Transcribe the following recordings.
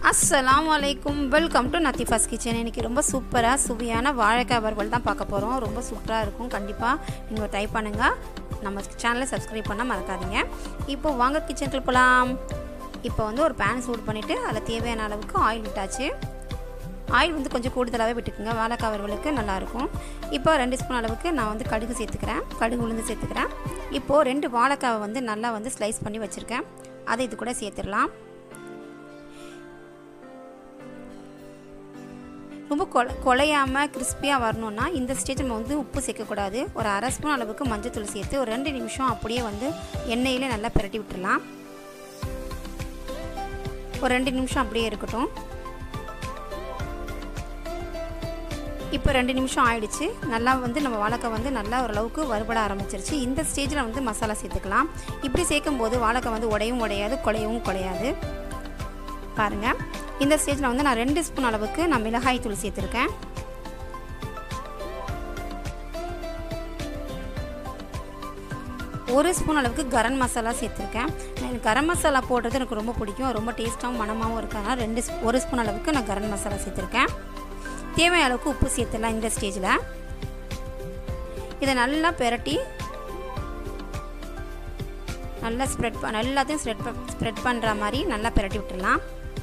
அஸ்ஸலாமு அலைக்கும் welcome to நத்திஃபாஸ் kitchen இன்றைக்கி ரொம்ப சூப்பராக சுவையான வாழைக்காய் வறுவல் தான் பார்க்க போகிறோம் ரொம்ப சூப்பராக இருக்கும் கண்டிப்பாக நீங்கள் ட்ரை பண்ணுங்கள் நம்ம சேனலை சப்ஸ்கிரைப் பண்ண மறக்காதீங்க இப்போ வாங்க கிச்சனுக்குள்ள போகலாம் இப்போ வந்து ஒரு பேன் சூடு பண்ணிவிட்டு அதில் தேவையான அளவுக்கு ஆயில் விட்டாச்சு ஆயில் வந்து கொஞ்சம் கூடுதலாகவே விட்டுக்குங்க வாழைக்காய் வறுவலுக்கு நல்லாயிருக்கும் இப்போ ரெண்டு ஸ்பூன் அளவுக்கு நான் வந்து கடுகு சேர்த்துக்கிறேன் கடுகு உளுந்து சேர்த்துக்கிறேன் இப்போது ரெண்டு வாழைக்காவை வந்து நல்லா வந்து ஸ்லைஸ் பண்ணி வச்சுருக்கேன் அதை இது கூட சேர்த்துடலாம் ரொம்ப கொல குலையாமல் கிறிஸ்பியாக வரணும்னா இந்த ஸ்டேஜ் நம்ம வந்து உப்பு சேர்க்கக்கூடாது ஒரு அரை ஸ்பூன் அளவுக்கு மஞ்சத்தூள் சேர்த்து ஒரு ரெண்டு நிமிஷம் அப்படியே வந்து எண்ணெயிலே நல்லா பிரட்டி விட்டுடலாம் ஒரு ரெண்டு நிமிஷம் அப்படியே இருக்கட்டும் இப்போ ரெண்டு நிமிஷம் ஆயிடுச்சு நல்லா வந்து நம்ம வாழைக்காய் வந்து நல்லா ஓரளவுக்கு வறுபட ஆரம்பிச்சிருச்சு இந்த ஸ்டேஜில் வந்து மசாலா சேர்த்துக்கலாம் இப்படி சேர்க்கும் போது வாழைக்காய் வந்து உடையும் உடையாது குலையவும் குலையாது பாருங்கள் இந்த ஸ்டேஜில் வந்து நான் ரெண்டு ஸ்பூன் அளவுக்கு நான் மிளகாய் தூள் சேர்த்துருக்கேன் ஒரு ஸ்பூன் அளவுக்கு கரம் மசாலா சேர்த்துருக்கேன் எனக்கு கரம் மசாலா போடுறது எனக்கு ரொம்ப பிடிக்கும் ரொம்ப டேஸ்ட்டாகவும் மனமாகவும் இருக்கனால ரெண்டு ஒரு ஸ்பூன் அளவுக்கு நான் கரம் மசாலா சேர்த்துருக்கேன் தேவையான அளவுக்கு உப்பு சேர்த்துடலாம் இந்த ஸ்டேஜில் இதை நல்லா பெரட்டி நல்லா ஸ்ப்ரெட் ப எல்லாத்தையும் ஸ்ப்ரெட் ஸ்ப்ரெட் பண்ணுற மாதிரி நல்லா பெரட்டி விட்டுடலாம்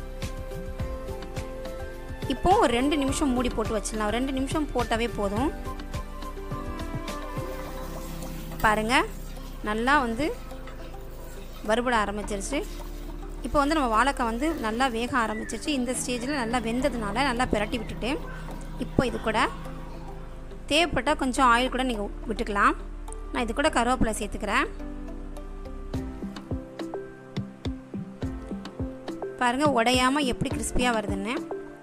இப்போ ஒரு ரெண்டு நிமிஷம் மூடி போட்டு வச்சிடலாம் ரெண்டு நிமிஷம் போட்டாவே போதும் பாருங்க நல்லா வந்து வறுபட ஆரம்பிச்சிருச்சு இப்போ வந்து நம்ம வாழைக்காய் வந்து நல்லா வேக ஆரம்பிச்சிருச்சு இந்த ஸ்டேஜில் நல்லா வெந்ததுனால நல்லா பிரட்டி விட்டுட்டு இப்போ இது கூட தேவைப்பட்டால் கொஞ்சம் ஆயில் கூட நீங்கள் விட்டுக்கலாம் நான் இது கூட கருவேப்பிலை சேர்த்துக்கிறேன் பாருங்கள் உடையாமல் எப்படி கிறிஸ்பியாக வருதுன்னு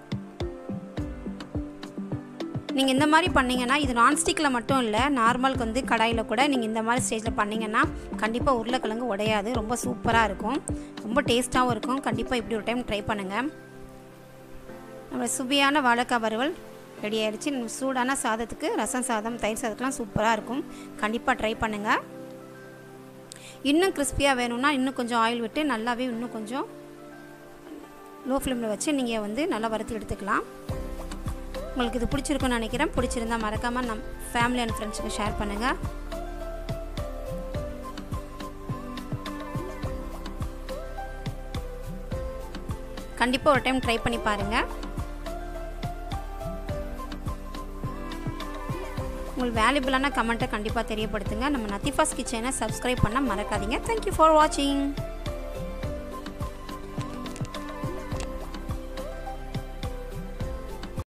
நீங்கள் இந்த மாதிரி பண்ணிங்கன்னா இது நான்ஸ்டிக்கில் மட்டும் இல்லை நார்மலுக்கு வந்து கடாயில் கூட நீங்கள் இந்த மாதிரி ஸ்டேஜில் பண்ணிங்கன்னா கண்டிப்பாக உருளைக்கிழங்கு உடையாது ரொம்ப சூப்பராக இருக்கும் ரொம்ப டேஸ்ட்டாகவும் இருக்கும் கண்டிப்பாக இப்படி ஒரு டைம் ட்ரை பண்ணுங்கள் நம்ம சுவையான வாழைக்காய் வறுவல் ரெடி ஆகிடுச்சு சூடான சாதத்துக்கு ரசம் சாதம் தயிர் சாதத்துக்குலாம் சூப்பராக இருக்கும் கண்டிப்பாக ட்ரை பண்ணுங்கள் இன்னும் கிறிஸ்பியாக வேணும்னா இன்னும் கொஞ்சம் ஆயில் விட்டு நல்லாவே இன்னும் கொஞ்சம் லோ ஃப்ளேமில் வச்சு நீங்கள் வந்து நல்லா வறுத்து எடுத்துக்கலாம் உங்களுக்கு இது பிடிச்சிருக்குன்னு நினைக்கிறேன் பிடிச்சிருந்தா மறக்காமல் நம் ஃபேமிலி அண்ட் ஃப்ரெண்ட்ஸுக்கு ஷேர் பண்ணுங்கள் கண்டிப்பாக ஒரு டைம் ட்ரை பண்ணி பாருங்கள் உங்களுக்கு வேல்யூபிளான கமெண்ட்டை கண்டிப்பாக தெரியப்படுத்துங்க நம்ம நத்திஃபாஸ் கிச்சனை சப்ஸ்கிரைப் பண்ண மறக்காதீங்க தேங்க்யூ ஃபார் வாட்சிங்